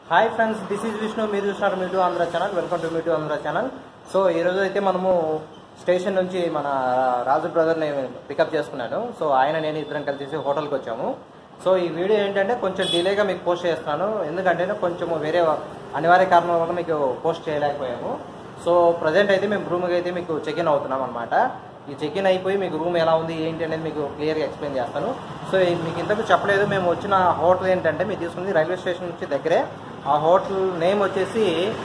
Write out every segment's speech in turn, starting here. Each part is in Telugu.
hi friends this is Vishnu మీరు చూస్తున్నారు Meetu Andhra channel welcome to Meetu Andhra channel so ఈ రోజు అయితే మనము స్టేషన్ నుంచి మన రాజు బ్రదర్ని పికప్ చేసుకున్నాను సో ఆయన నేను ఇద్దరం కలిసి హోటల్కి వచ్చాము సో ఈ వీడియో ఏంటంటే కొంచెం డిలేగా మీకు పోస్ట్ చేస్తున్నాను ఎందుకంటే కొంచెం వేరే అనివార్య కారణం వల్ల మీకు పోస్ట్ చేయలేకపోయాము సో ప్రజెంట్ అయితే మేము రూమ్కి అయితే మీకు చెక్ ఇన్ అవుతున్నాం అనమాట ఈ చెక్ ఇన్ అయిపోయి మీకు రూమ్ ఎలా ఉంది ఏంటి అనేది మీకు క్లియర్గా ఎక్స్ప్లెయిన్ చేస్తాను సో ఈ- మీకు ఇంతకు చెప్పలేదు మేము వచ్చిన హోటల్ ఏంటంటే మీరు తీసుకుంది రైల్వే స్టేషన్ నుంచి దగ్గరే ఆ హోటల్ నేమ్ వచ్చేసి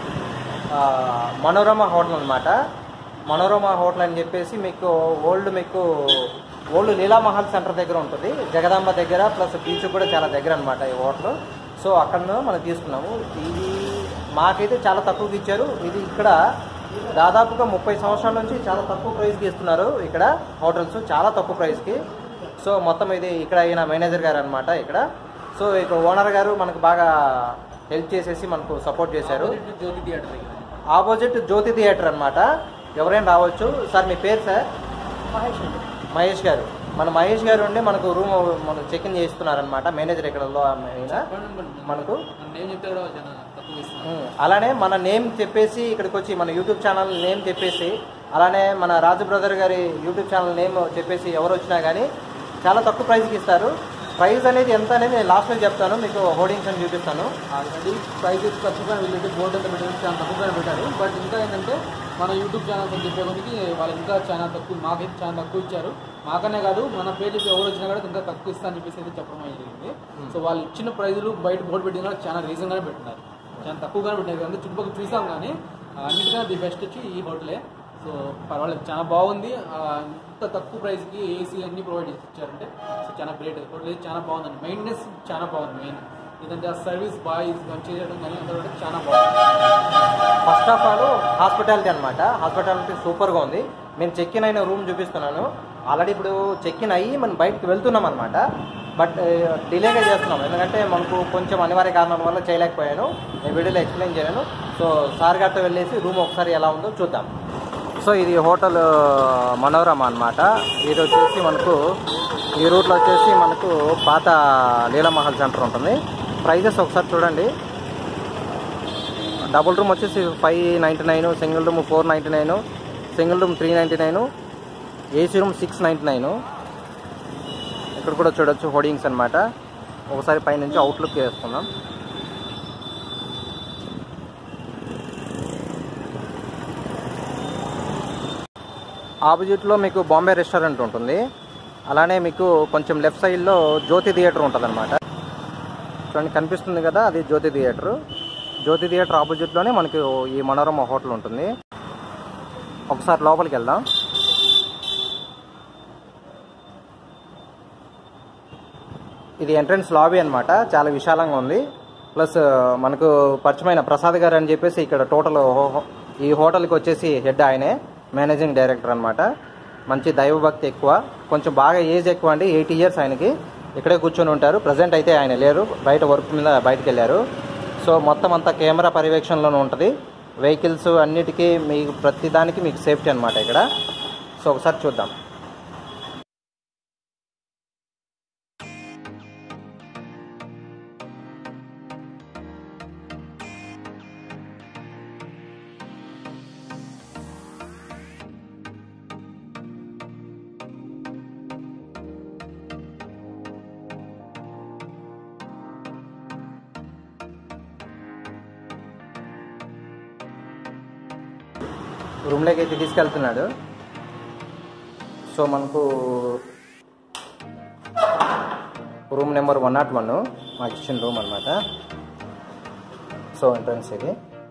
ఆ, మనోరమ హోటల్ అనమాట మనోరమ హోటల్ అని చెప్పేసి మీకు ఓల్డ్ మీకు ఓల్డ్ లీలామహల్ సెంటర్ దగ్గర ఉంటుంది జగదాంబ దగ్గర ప్లస్ బీచ్ కూడా చాలా దగ్గర అనమాట ఈ హోటల్ సో అక్కడ మనం తీసుకున్నాము ఇది మాకైతే చాలా తక్కువకి ఇచ్చారు ఇది ఇక్కడ దాదాపుగా ముప్పై సంవత్సరాల నుంచి చాలా తక్కువ ప్రైస్కి ఇస్తున్నారు ఇక్కడ హోటల్స్ చాలా తక్కువ ప్రైస్కి సో మొత్తం ఇది ఇక్కడ అయిన మేనేజర్ గారు అనమాట ఇక్కడ సో ఇక ఓనర్ గారు మనకు బాగా హెల్ప్ చేసేసి మనకు సపోర్ట్ చేశారు జ్యోతి థియేటర్ దగ్గర ఆపోజిట్ జ్యోతి థియేటర్ అనమాట ఎవరైనా రావచ్చు సార్ మీ పేరు సార్ మహేష్ అండి మహేష్ గారు మన మహేష్ గారు ఉండి మనకు రూమ్ మనకు చెక్ ఇన్ చేస్తున్నారనమాట మేనేజర్ ఇక్కడ అయినా మనకు మన నేమ్ చెప్తే కూడా చాలా తక్కువ ఇస్తున్నాను ఉమ్, అలానే మన నేమ్ చెప్పేసి ఇక్కడికి వచ్చి మన యూట్యూబ్ ఛానల్ నేమ్ చెప్పేసి అలానే మన రాజు బ్రదర్ గారి యూట్యూబ్ ఛానల్ నేమ్ చెప్పేసి ఎవరు వచ్చినా కానీ చాలా తక్కువ ప్రైస్కి ఇస్తారు ప్రైస్ అనేది ఎంత అనేది నేను లాస్ట్లో చెప్తాను మీకు హోర్డింగ్స్ అని చూపిస్తాను ఆల్రెడీ ప్రైస్ తక్కువగా వీళ్ళైతే బోర్డు అంతా పెట్టారు చాలా తక్కువగా పెట్టారు బట్ ఇంకా ఏంటంటే మన యూట్యూబ్ ఛానల్స్ అని చెప్పే కొద్దికి వాళ్ళు ఇంకా చాలా తక్కువ మాకైతే చాలా తక్కువ ఇచ్చారు మాకనే కాదు మన పేరు చెప్పి ఎవరు వచ్చినా కూడా ఇంకా తక్కువ ఇస్తా అని చెప్పేసి అయితే చెప్పడం అయితే జరిగింది సో వాళ్ళు ఇచ్చిన ప్రైజులు బయట బోర్డు పెట్టిన కూడా చాలా రీజన్గానే పెట్టినారు చాలా తక్కువగానే పెట్టినారు కనుక చుట్టుపక్కల చూసాం కానీ ఆ, అన్నిటికన్నా ది బెస్ట్ వచ్చి ఈ హోటలే సో పర్వాలేదు చాలా బాగుంది ఆ, ఇంత తక్కువ ప్రైస్కి ఏసీ అన్ని ప్రొవైడ్ చేసి ఇచ్చారంటే సో చాలా గ్రేట్ హోటల్ అయితే చాలా బాగుందండి మెయింటెనెన్స్ చాలా బాగుంది మెయిన్ ఏదంటే ఆ సర్వీస్ బాయ్స్ చేయడం కానీ అంతా కూడా చాలా బాగుంది ఫస్ట్ ఆఫ్ ఆల్ హాస్పిటాలిటీ అనమాట హాస్పిటాలిటీ సూపర్గా ఉంది మేము చెక్ ఇన్ అయిన రూమ్ చూపిస్తున్నాను ఆల్రెడీ ఇప్పుడు చెక్ ఇన్ అయ్యి మనం బయటకు వెళ్తున్నాం అనమాట బట్ డిలేగా చేస్తున్నాం ఎందుకంటే మనకు కొంచెం అనివార్య కారణాల వల్ల చేయలేకపోయాను నేను వీడియోలో ఎక్స్ప్లెయిన్ చేయలేను సో సార్ గారితో వెళ్ళేసి రూమ్ ఒకసారి ఎలా ఉందో చూద్దాం సో ఇది హోటల్ మనోరమ అనమాట ఇది వచ్చేసి మనకు ఈ రూట్లో వచ్చేసి మనకు పాత లీలామహల్ సెంటర్ ఉంటుంది ప్రైజెస్ ఒకసారి చూడండి డబుల్ రూమ్ వచ్చేసి five ninety nine single room four ninety nine single room three ninety nine AC room six ninety nine ఇక్కడ కూడా చూడొచ్చు హోర్డింగ్స్ అనమాట ఒకసారి పైనుంచి అవుట్లుక్ వేసుకుందాం ఆపోజిట్లో మీకు బాంబే రెస్టారెంట్ ఉంటుంది అలానే మీకు కొంచెం లెఫ్ట్ సైడ్లో జ్యోతి థియేటర్ ఉంటుంది అనమాట చూడండి కనిపిస్తుంది కదా అది జ్యోతి థియేటర్ జ్యోతి థియేటర్ ఆపోజిట్లోనే మనకి ఈ మనోరమ హోటల్ ఉంటుంది ఒకసారి లోపలికి వెళ్దాం ఇది ఎంట్రన్స్ లాబీ అన్నమాట చాలా విశాలంగా ఉంది ప్లస్ మనకు పరిచయమైన ప్రసాద్ గారు అని చెప్పేసి ఇక్కడ టోటల్ హో- ఈ హోటల్కి వచ్చేసి హెడ్ ఆయనే మేనేజింగ్ డైరెక్టర్ అనమాట మంచి దైవభక్తి ఎక్కువ కొంచెం బాగా ఏజ్ ఎక్కువ అండి ఎయిటీ ఇయర్స్ ఆయనకి ఇక్కడే కూర్చొని ఉంటారు ప్రజెంట్ అయితే ఆయన లేరు బయట వర్క్ మీద బయటకు వెళ్ళారు సో మొత్తం అంతా కెమెరా పర్యవేక్షణలోనే ఉంటుంది వెహికల్స్ అన్నిటికీ మీకు ప్రతిదానికి మీకు సేఫ్టీ అనమాట ఇక్కడ సో ఒకసారి చూద్దాం రూమ్లోకి అయితే తీసుకెళ్తున్నాడు సో మనకు room number one nought one మాకు ఇచ్చిన రూమ్ అనమాట సో ఎంట్రన్స్ ఇది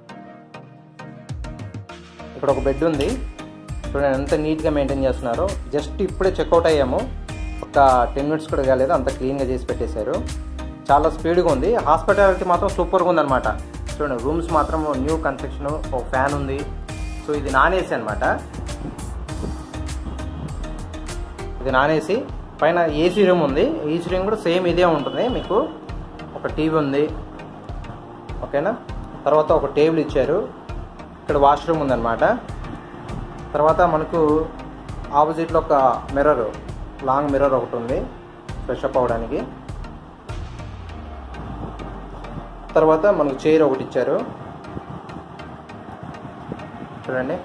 ఇక్కడ ఒక బెడ్ ఉంది చూడండి ఎంత నీట్గా మెయింటైన్ చేస్తున్నారు జస్ట్ ఇప్పుడే చెక్అవుట్ అయ్యాము ఒక టెన్ మినిట్స్ కూడా కాలేదు అంత క్లీన్గా చేసి పెట్టేశారు చాలా స్పీడ్గా ఉంది హాస్పిటాలిటీ మాత్రం సూపర్గా ఉందన్నమాట చూడండి రూమ్స్ మాత్రం న్యూ కన్స్ట్రక్షన్ ఒక ఫ్యాన్ ఉంది సో ఇది నాన్ ఏసీ అనమాట ఇది నాన్ ఏసీ పైన ఏసీ రూమ్ ఉంది ఏసీ రూమ్ కూడా సేమ్ ఇదే ఉంటుంది మీకు ఒక టీవీ ఉంది ఓకేనా తర్వాత ఒక టేబుల్ ఇచ్చారు ఇక్కడ వాష్రూమ్ ఉందన్నమాట తర్వాత మనకు ఆపోజిట్లో ఒక మిర్రర్ లాంగ్ మిర్రర్ ఒకటి ఉంది ఫ్రెష్ అప్ అవ్వడానికి తర్వాత మనకు చైర్ ఒకటి ఇచ్చారు చూడండి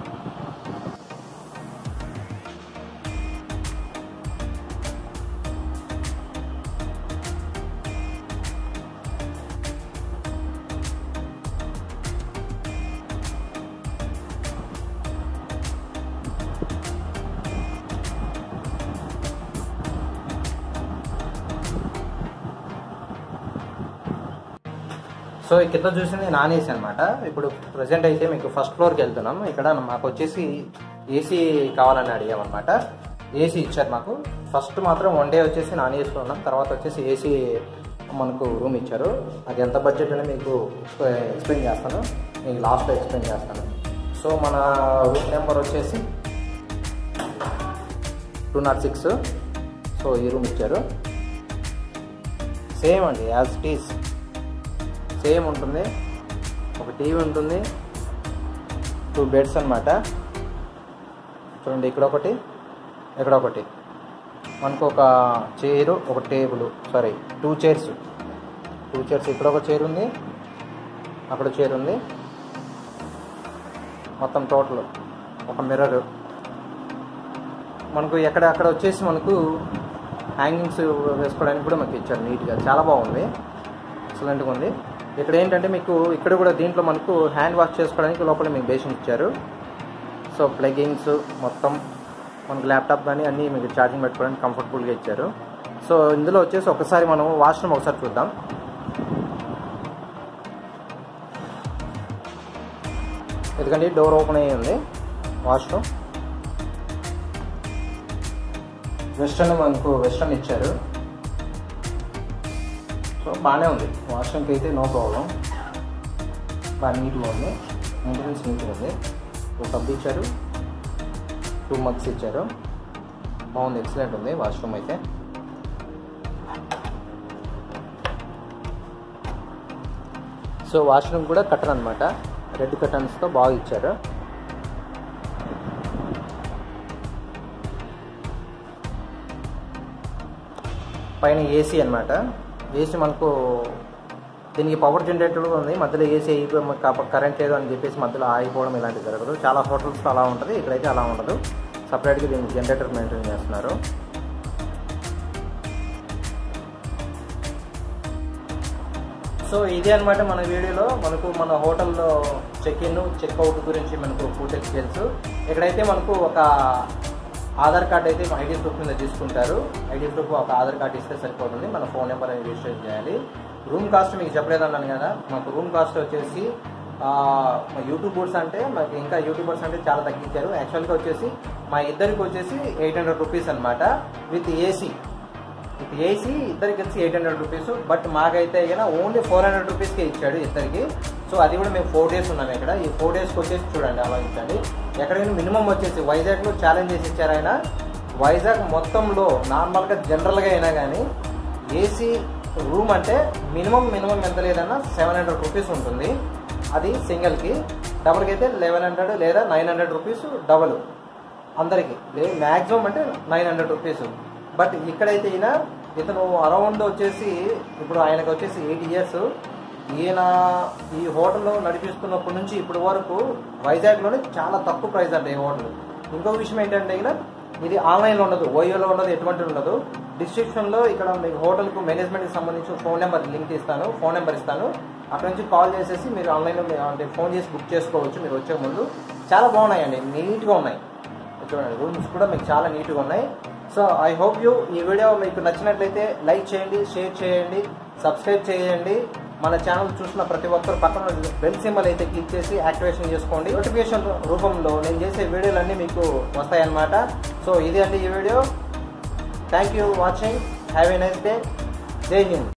సో ఈ కింద చూసింది నాన్ ఏసీ అనమాట ఇప్పుడు ప్రజెంట్ అయితే మీకు ఫస్ట్ ఫ్లోర్కి వెళ్తున్నాం ఇక్కడ మాకు వచ్చేసి ఏసీ కావాలని అడిగామన్నమాట ఏసీ ఇచ్చారు మాకు ఫస్ట్ మాత్రం వన్ డే వచ్చేసి నాన్ ఏసీలో ఉన్నాం తర్వాత వచ్చేసి ఏసీ మనకు రూమ్ ఇచ్చారు అది ఎంత బడ్జెట్ అని మీకు ఎక్స్ప్లెయిన్ చేస్తాను మీకు లాస్ట్లో ఎక్స్ప్లెయిన్ చేస్తాను సో మన రూమ్ నెంబర్ వచ్చేసి టూ నాట్ సిక్స్ సో ఈ రూమ్ ఇచ్చారు సేమ్ అండి యాజ్ ఇట్ ఈస్ సేమ్ ఉంటుంది ఒక టీవీ ఉంటుంది టూ బెడ్స్ అనమాట చూడండి ఇక్కడ ఒకటి ఇక్కడ ఒకటి మనకు ఒక చైరు ఒక table sorry two chairs two chairs ఇక్కడ ఒక చైర్ ఉంది అక్కడ చైర్ ఉంది మొత్తం టోటల్ ఒక మిర్రర్ మనకు ఎక్కడ అక్కడ వచ్చేసి మనకు హ్యాంగింగ్స్ వేసుకోవడానికి కూడా మనకి ఇచ్చారు నీట్గా చాలా బాగుంది ఎక్సలెంట్గా ఉంది ఇక్కడ ఏంటంటే మీకు ఇక్కడ కూడా దీంట్లో మనకు హ్యాండ్ వాష్ చేసుకోవడానికి లోపల మీకు బేసిన్ ఇచ్చారు సో ప్లగింగ్స్ మొత్తం మనకు ల్యాప్టాప్ కానీ అన్నీ మీకు ఛార్జింగ్ పెట్టుకోవడానికి కంఫర్టబుల్గా ఇచ్చారు సో ఇందులో వచ్చేసి ఒకసారి మనం వాష్రూమ్ ఒకసారి చూద్దాం ఎందుకంటే డోర్ ఓపెన్ అయ్యి ఉంది వాష్రూమ్ వెస్ట్రన్ మనకు వెస్ట్రన్ ఇచ్చారు సో బాగానే ఉంది వాష్రూమ్కి అయితే నో ప్రాబ్లం బాగా నీట్గా ఉంది మెయింటెనెన్స్ నీట్గా ఉంది ఒక టబ్ ఇచ్చారు టూ మగ్స్ ఇచ్చారు బాగుంది ఎక్సలెంట్ ఉంది వాష్రూమ్ అయితే సో వాష్రూమ్ కూడా కట్టన్ అనమాట రెడ్ కటన్స్తో బాగా ఇచ్చారు పైన ఏసీ అనమాట ఏసీ మనకు దీనికి పవర్ జనరేటర్ కూడా ఉంది మధ్యలో ఏసీ అయిపోయి కరెంట్ లేదు అని చెప్పేసి మధ్యలో ఆగిపోవడం ఇలాంటివి జరగదు చాలా హోటల్స్లో అలా ఉంటుంది ఇక్కడైతే అలా ఉండదు సపరేట్గా దీనికి జనరేటర్ మెయింటైన్ చేస్తున్నారు సో ఇదే అనమాట మన వీడియోలో మనకు మన హోటల్లో చెక్ ఇన్ చెక్అవుట్ గురించి మనకు ఫుడ్ డీటెయిల్స్ ఇక్కడైతే మనకు ఒక ఆధార్ కార్డ్ అయితే ఐడి ప్రూఫ్ మీద తీసుకుంటారు ఐడి ప్రూఫ్ ఒక ఆధార్ కార్డ్ ఇస్తే సరిపోతుంది మన ఫోన్ నెంబర్ అనేది రిజిస్టర్ చేయాలి రూమ్ కాస్ట్ మీకు చెప్పలేదన్నాను కదా మాకు రూమ్ కాస్ట్ వచ్చేసి ఆ, మా యూట్యూబర్స్ అంటే మాకు ఇంకా యూట్యూబర్స్ అంటే చాలా తగ్గించారు యాక్చువల్గా వచ్చేసి మా ఇద్దరికి వచ్చేసి ఎయిట్ హండ్రెడ్ రూపీస్ అనమాట విత్ ఏసీ విత్ ఏసీ ఇద్దరికి కలిసి ఎయిట్ హండ్రెడ్ రూపీస్ బట్ మాకైతే అయినా ఓన్లీ ఫోర్ హండ్రెడ్ రూపీస్కే ఇచ్చాడు ఇద్దరికి సో అది కూడా మేము ఫోర్ డేస్ ఉన్నాం ఇక్కడ ఈ ఫోర్ డేస్కి వచ్చేసి చూడండి ఆలోచించండి ఎక్కడైనా మినిమం వచ్చేసి వైజాగ్లో ఛాలెంజ్ చేసి ఇచ్చారు ఆయన వైజాగ్ మొత్తంలో నార్మల్గా జనరల్గా అయినా కానీ ఏసీ రూమ్ అంటే మినిమం మినిమం ఎంత లేదన్నా సెవెన్ హండ్రెడ్ రూపీస్ ఉంటుంది అది సింగిల్కి డబుల్కి అయితే లెవెన్ హండ్రెడ్ లేదా నైన్ హండ్రెడ్ రూపీస్ డబుల్ అందరికి మ్యాక్సిమం అంటే నైన్ హండ్రెడ్ రూపీస్ బట్ ఇక్కడైతే ఈయన ఇతను అరౌండ్ వచ్చేసి ఇప్పుడు ఆయనకు వచ్చేసి ఎయిట్ ఇయర్స్ ఈయన ఈ హోటల్ నడిపిస్తున్నప్పటి నుంచి ఇప్పటి వరకు వైజాగ్లోనే చాలా తక్కువ ప్రైస్ అంట ఈ హోటల్ ఇంకొక విషయం ఏంటంటే ఇక్కడ ఇది ఆన్లైన్లో ఉండదు ఓయోలో ఉండదు ఎటువంటి ఉండదు డిస్క్రిప్షన్లో ఇక్కడ మీకు హోటల్కు మేనేజ్మెంట్కి సంబంధించిన ఫోన్ నెంబర్ లింక్ ఇస్తాను ఫోన్ నెంబర్ ఇస్తాను అక్కడ నుంచి కాల్ చేసేసి మీరు ఆన్లైన్లో మీ- అంటే ఫోన్ చేసి బుక్ చేసుకోవచ్చు మీరు వచ్చే ముందు చాలా బాగున్నాయండి నీట్గా ఉన్నాయి చూడండి రూమ్స్ కూడా మీకు చాలా నీట్గా ఉన్నాయి సో ఐ హోప్ యూ ఈ వీడియో మీకు నచ్చినట్లయితే లైక్ చేయండి షేర్ చేయండి సబ్స్క్రైబ్ చేయండి మన ఛానల్ చూసిన ప్రతి ఒక్కరు పక్కన బెల్ సింబల్ అయితే క్లిక్ చేసి యాక్టివేషన్ చేసుకోండి నోటిఫికేషన్ రూపంలో నేను చేసే వీడియోలన్నీ మీకు వస్తాయన్నమాట సో ఇది అండి ఈ video thank you watching have a nice day Jai Hind